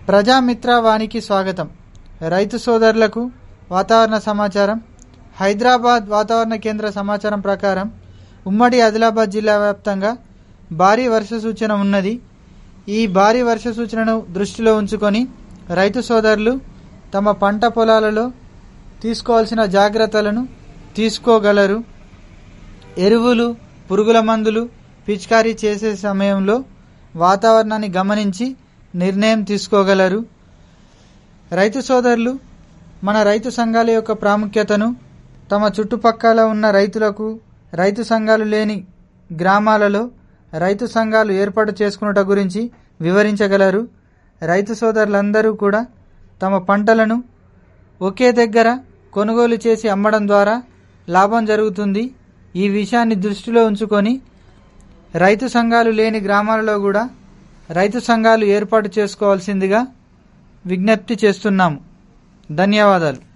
ప్రజామిత్ర వానికి స్వాగతం రైతు సోదరులకు వాతావరణ సమాచారం హైదరాబాద్ వాతావరణ కేంద్ర సమాచారం ప్రకారం ఉమ్మడి ఆదిలాబాద్ జిల్లా వ్యాప్తంగా భారీ వర్ష సూచన ఉన్నది ఈ భారీ వర్ష సూచనను దృష్టిలో ఉంచుకొని రైతు సోదరులు తమ పంట పొలాలలో తీసుకోవాల్సిన జాగ్రత్తలను తీసుకోగలరు ఎరువులు పురుగుల మందులు పిచికారీ చేసే సమయంలో వాతావరణాన్ని గమనించి నిర్ణయం తీసుకోగలరు రైతు సోదరులు మన రైతు సంఘాల యొక్క ప్రాముఖ్యతను తమ చుట్టుపక్కల ఉన్న రైతులకు రైతు సంఘాలు లేని గ్రామాలలో రైతు సంఘాలు ఏర్పాటు చేసుకున్నట గురించి వివరించగలరు రైతు సోదరులందరూ కూడా తమ పంటలను ఒకే దగ్గర కొనుగోలు చేసి అమ్మడం ద్వారా లాభం జరుగుతుంది ఈ విషయాన్ని దృష్టిలో ఉంచుకొని రైతు సంఘాలు లేని గ్రామాలలో కూడా రైతు సంఘాలు ఏర్పాటు చేసుకోవాల్సిందిగా విజ్ఞప్తి చేస్తున్నాము ధన్యవాదాలు